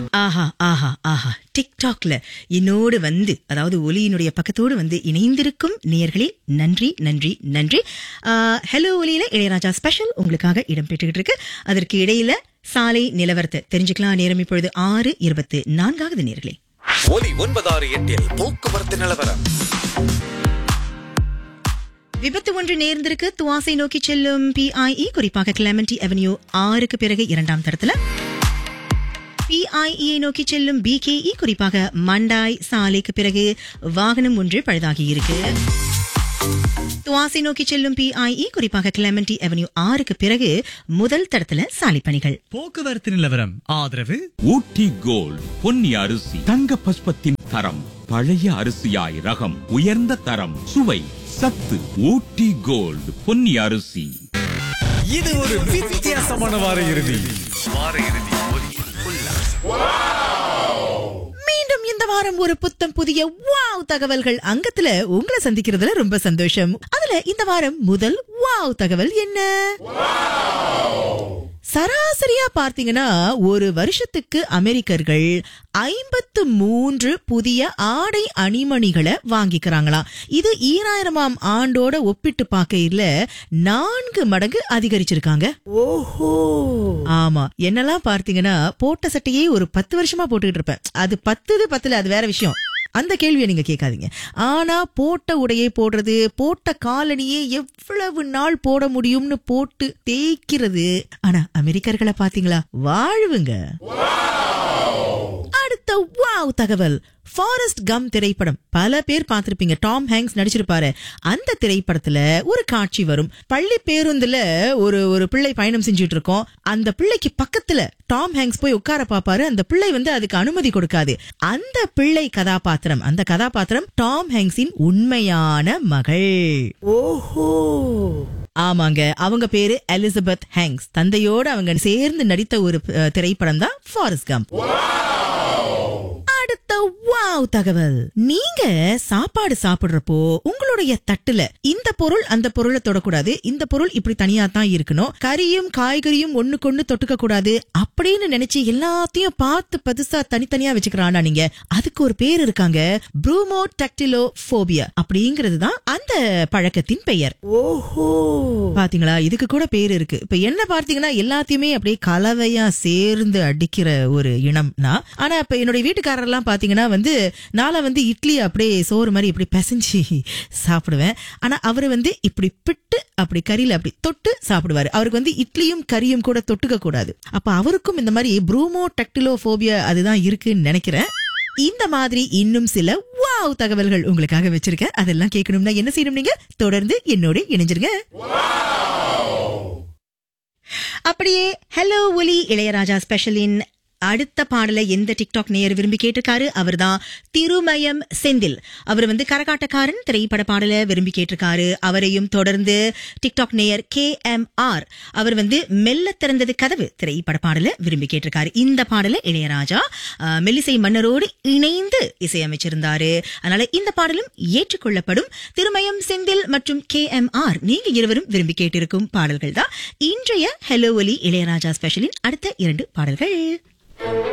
ஆஹா ஆஹா ஆஹா டிக்டாக்ல என்னோடு வந்து அதாவது ஒலியினுடைய பக்கத்தோடு வந்து இணைந்திருக்கும் நேயர்களே நன்றி நன்றி நன்றி ஹலோ ஒலியில இளையராஜா ஸ்பெஷல் உங்களுக்காக இடம்பெற்றுகிட்டு இருக்கு அதற்கு இடையில சாலை நிலவரத்தை தெரிஞ்சுக்கலாம் நேரம் இப்பொழுது ஆறு இருபத்து நான்காவது நேர்களே ஒலி ஒன்பதாறு எட்டில் போக்குவரத்து நிலவரம் விபத்து ஒன்று நேர்ந்திருக்கு துவாசை நோக்கி செல்லும் பிஐஇ குறிப்பாக கிளமெண்டி அவென்யூ ஆறுக்கு பிறகு இரண்டாம் தரத்துல பிஐஇ நோக்கி செல்லும் பிகேஇ குறிப்பாக மண்டாய் சாலைக்கு பிறகு வாகனம் ஒன்று பழுதாகி இருக்கு துவாசை நோக்கி செல்லும் பிஐஇ குறிப்பாக கிளமெண்டி அவென்யூ ஆறுக்கு பிறகு முதல் தடத்துல சாலை பணிகள் போக்குவரத்து நிலவரம் ஆதரவு ஊட்டி கோல்ட் பொன்னி அரிசி தங்க பஸ்பத்தின் தரம் பழைய அரிசியாய் ரகம் உயர்ந்த தரம் சுவை சத்து ஊட்டி கோல்ட் பொன்னி அரிசி இது ஒரு வித்தியாசமான வார இறுதி மீண்டும் இந்த வாரம் ஒரு புத்தம் புதிய வாவ் தகவல்கள் அங்கத்துல உங்களை சந்திக்கிறதுல ரொம்ப சந்தோஷம் அதுல இந்த வாரம் முதல் வாவ் தகவல் என்ன சராசரியா பார்த்தீங்கன்னா ஒரு வருஷத்துக்கு அமெரிக்கர்கள் ஐம்பத்து மூன்று புதிய ஆடை அணிமணிகளை வாங்கிக்கிறாங்களாம் இது ஈராயிரமாம் ஆண்டோட ஒப்பிட்டு பார்க்கையில நான்கு மடங்கு அதிகரிச்சிருக்காங்க ஓஹோ ஆமா என்னெல்லாம் பார்த்தீங்கன்னா போட்ட சட்டையே ஒரு பத்து வருஷமா போட்டுக்கிட்டு இருப்பேன் அது பத்துது பத்துல அது வேற விஷயம் அந்த கேள்வியை நீங்க கேட்காதீங்க ஆனா போட்ட உடையை போடுறது போட்ட காலணியே எவ்வளவு நாள் போட முடியும்னு போட்டு தேய்க்கிறது ஆனா அமெரிக்கர்களை பாத்தீங்களா வாழ்வுங்க அடுத்த வாவ் தகவல் ஃபாரஸ்ட் கம் திரைப்படம் பல பேர் பார்த்திருப்பீங்க டாம் ஹேங்க்ஸ் நடிச்சிருப்பாரு அந்த திரைப்படத்துல ஒரு காட்சி வரும் பள்ளி பேருந்துல ஒரு ஒரு பிள்ளை பயணம் செஞ்சுட்டு இருக்கோம் அந்த பிள்ளைக்கு பக்கத்துல டாம் ஹேங்க்ஸ் போய் உட்கார பாப்பாரு அந்த பிள்ளை வந்து அதுக்கு அனுமதி கொடுக்காது அந்த பிள்ளை கதாபாத்திரம் அந்த கதாபாத்திரம் டாம் ஹேங்க்ஸின் உண்மையான மகள் ஓஹோ ஆமாங்க அவங்க பேரு எலிசபெத் ஹேங்க்ஸ் தந்தையோட அவங்க சேர்ந்து நடித்த ஒரு அஹ், திரைப்படம் தான் ஃபாரஸ்ட் கம் அடுத்த வாவ் தகவல் நீங்க சாப்பாடு சாப்பிடுறப்போ உங்களுடைய தட்டுல இந்த பொருள் அந்த பொருளை தொடக்கூடாது இந்த பொருள் இப்படி தனியா தான் இருக்கணும் கறியும் காய்கறியும் ஒண்ணுக்கொண்ணு தொட்டுக்க கூடாது அப்படின்னு நினைச்சு எல்லாத்தையும் பார்த்து பதுசா தனித்தனியா வச்சுக்கிறானா நீங்க அதுக்கு ஒரு பேர் இருக்காங்க ப்ரூமோ டக்டிலோ போபியா அப்படிங்கிறது தான் அந்த பழக்கத்தின் பெயர் ஓஹோ பாத்தீங்களா இதுக்கு கூட பேர் இருக்கு இப்ப என்ன பார்த்தீங்கன்னா எல்லாத்தையுமே அப்படியே கலவையா சேர்ந்து அடிக்கிற ஒரு இனம்னா ஆனா இப்ப என்னுடைய வீட்டுக்காரர் எல்லாம் பாத்தீங்கன்னா வந்து நாளை வந்து இட்லி அப்படியே சோறு மாதிரி இப்படி பிசைஞ்சு சாப்பிடுவேன் ஆனா அவரு வந்து இப்படி பிட்டு அப்படி கறியில அப்படி தொட்டு சாப்பிடுவாரு அவருக்கு வந்து இட்லியும் கறியும் கூட தொட்டுக்க கூடாது அப்ப அவருக்கும் இந்த மாதிரி ப்ரூமோ டக்டிலோ போபியா அதுதான் இருக்குன்னு நினைக்கிறேன் இந்த மாதிரி இன்னும் சில வாவ் தகவல்கள் உங்களுக்காக வச்சிருக்கேன் அதெல்லாம் கேட்கணும்னா என்ன செய்யணும் நீங்க தொடர்ந்து என்னோட இணைஞ்சிருங்க அப்படியே ஹலோ ஒலி இளையராஜா ஸ்பெஷலின் அடுத்த பாடலை எந்த டிக்டாக் நேயர் விரும்பி கேட்டிருக்காரு அவர்தான் திருமயம் செந்தில் அவர் வந்து கரகாட்டக்காரன் திரைப்பட பாடலை விரும்பி கேட்டிருக்காரு அவரையும் தொடர்ந்து டிக்டாக் நேயர் கே எம் ஆர் அவர் வந்து மெல்ல திறந்தது கதவு திரைப்பட பாடலை விரும்பி கேட்டிருக்காரு இந்த பாடலை இளையராஜா அஹ், மெல்லிசை மன்னரோடு இணைந்து இசையமைச்சிருந்தாரு அதனால இந்த பாடலும் ஏற்றுக்கொள்ளப்படும் திருமயம் செந்தில் மற்றும் கே எம் ஆர் நீங்க இருவரும் விரும்பி கேட்டிருக்கும் பாடல்கள் தான் இன்றைய ஹலோ ஒலி இளையராஜா ஸ்பெஷலின் அடுத்த இரண்டு பாடல்கள்